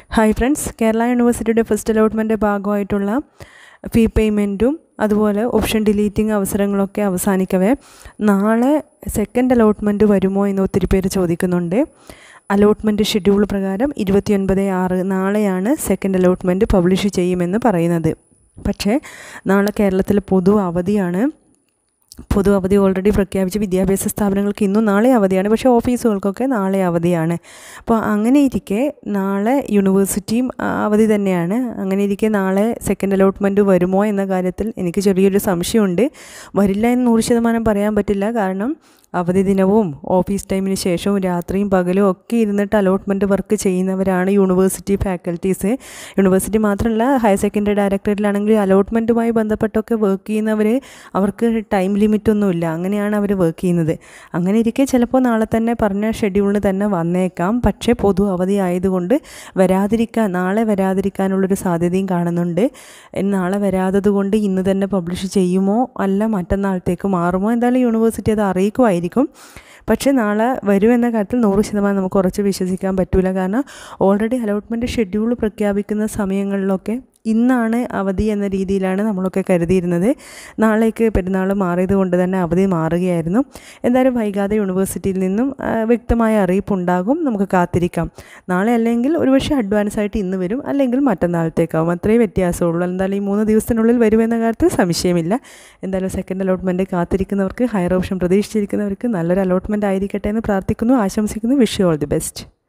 hi friends Kerala യൂണിവേഴ്സിറ്റിയുടെ first allotment ഭാഗമായിട്ടുള്ള ഫീ പേയ്മെൻറ്റും അതുപോലെ ഓപ്ഷൻ ഡിലീറ്റിംഗ് അവസരങ്ങളൊക്കെ അവസാനിക്കവേ നാളെ സെക്കൻഡ് അലോട്ട്മെൻറ്റ് വരുമോ എന്ന് ഒത്തിരി പേര് ചോദിക്കുന്നുണ്ട് അലോട്ട്മെൻറ്റ് ഷെഡ്യൂൾ പ്രകാരം ഇരുപത്തിയൊൻപത് ആറ് നാളെയാണ് സെക്കൻഡ് അലോട്ട്മെൻറ്റ് പബ്ലിഷ് ചെയ്യുമെന്ന് പറയുന്നത് പക്ഷേ നാളെ കേരളത്തിൽ പൊതു അവധിയാണ് പൊതു അവധി ഓൾറെഡി പ്രഖ്യാപിച്ച വിദ്യാഭ്യാസ സ്ഥാപനങ്ങൾക്ക് ഇന്നും നാളെ അവധിയാണ് പക്ഷേ ഓഫീസുകൾക്കൊക്കെ നാളെ അവധിയാണ് അപ്പോൾ അങ്ങനെ ഇരിക്കെ നാളെ യൂണിവേഴ്സിറ്റിയും അവധി തന്നെയാണ് അങ്ങനെ ഇരിക്കെ നാളെ സെക്കൻഡ് അലോട്ട്മെൻറ്റ് വരുമോ എന്ന കാര്യത്തിൽ എനിക്ക് ചെറിയൊരു സംശയമുണ്ട് വരില്ല എന്ന് നൂറ് ശതമാനം പറയാൻ പറ്റില്ല കാരണം അവധി ദിനവും ഓഫീസ് ടൈമിന് ശേഷവും രാത്രിയും പകലും ഒക്കെ ഇരുന്നിട്ട് അലോട്ട്മെൻറ്റ് വർക്ക് ചെയ്യുന്നവരാണ് യൂണിവേഴ്സിറ്റി ഫാക്കൽറ്റീസ് യൂണിവേഴ്സിറ്റി മാത്രമല്ല ഹയർ സെക്കൻഡറി ഡയറക്ടറേറ്റിലാണെങ്കിൽ അലോട്ട്മെൻറ്റുമായി ബന്ധപ്പെട്ടൊക്കെ വർക്ക് ചെയ്യുന്നവർ അവർക്ക് ടൈം ലിമിറ്റൊന്നുമില്ല അങ്ങനെയാണ് അവർ വർക്ക് ചെയ്യുന്നത് അങ്ങനെ ഇരിക്കെ ചിലപ്പോൾ നാളെ തന്നെ പറഞ്ഞ ഷെഡ്യൂളിന് തന്നെ വന്നേക്കാം പക്ഷേ പൊതു അവധി ആയതുകൊണ്ട് വരാതിരിക്കാൻ നാളെ വരാതിരിക്കാനുള്ളൊരു സാധ്യതയും കാണുന്നുണ്ട് നാളെ വരാത്തത് കൊണ്ട് ഇന്ന് തന്നെ പബ്ലിഷ് ചെയ്യുമോ അല്ല മറ്റന്നാളത്തേക്ക് മാറുമോ എന്തായാലും യൂണിവേഴ്സിറ്റി അത് അറിയിക്കുമായിരിക്കും ആയിരിക്കും പക്ഷേ നാളെ വരുമെന്ന കാര്യത്തിൽ നൂറ് ശതമാനം നമുക്ക് ഉറച്ച് വിശ്വസിക്കാൻ പറ്റില്ല കാരണം ഓൾറെഡി അലോട്ട്മെൻറ്റ് ഷെഡ്യൂൾ പ്രഖ്യാപിക്കുന്ന സമയങ്ങളിലൊക്കെ ഇന്നാണ് അവധി എന്ന രീതിയിലാണ് നമ്മളൊക്കെ കരുതിയിരുന്നത് നാളേക്ക് പെരുന്നാൾ മാറിയത് കൊണ്ട് തന്നെ അവധി മാറുകയായിരുന്നു എന്തായാലും വൈകാതെ യൂണിവേഴ്സിറ്റിയിൽ നിന്നും വ്യക്തമായ അറിയിപ്പുണ്ടാകും നമുക്ക് കാത്തിരിക്കാം നാളെ അല്ലെങ്കിൽ ഒരുപക്ഷെ അഡ്വാൻസ് ആയിട്ട് ഇന്ന് വരും അല്ലെങ്കിൽ മറ്റന്നാളത്തേക്കാവും അത്രേ വ്യത്യാസമുള്ളൂ എന്തായാലും ഈ മൂന്ന് ദിവസത്തിനുള്ളിൽ വരുമെന്ന കാര്യത്തിൽ സംശയമില്ല എന്തായാലും സെക്കൻഡ് അലോട്ട്മെൻറ്റ് കാത്തിരിക്കുന്നവർക്ക് ഹയർ ഓപ്ഷൻ പ്രതീക്ഷിച്ചിരിക്കുന്നവർക്ക് നല്ലൊരു അലോട്ട്മെൻറ്റ് ആയിരിക്കട്ടെ എന്ന് പ്രാർത്ഥിക്കുന്നു ആശംസിക്കുന്നു wish you all the best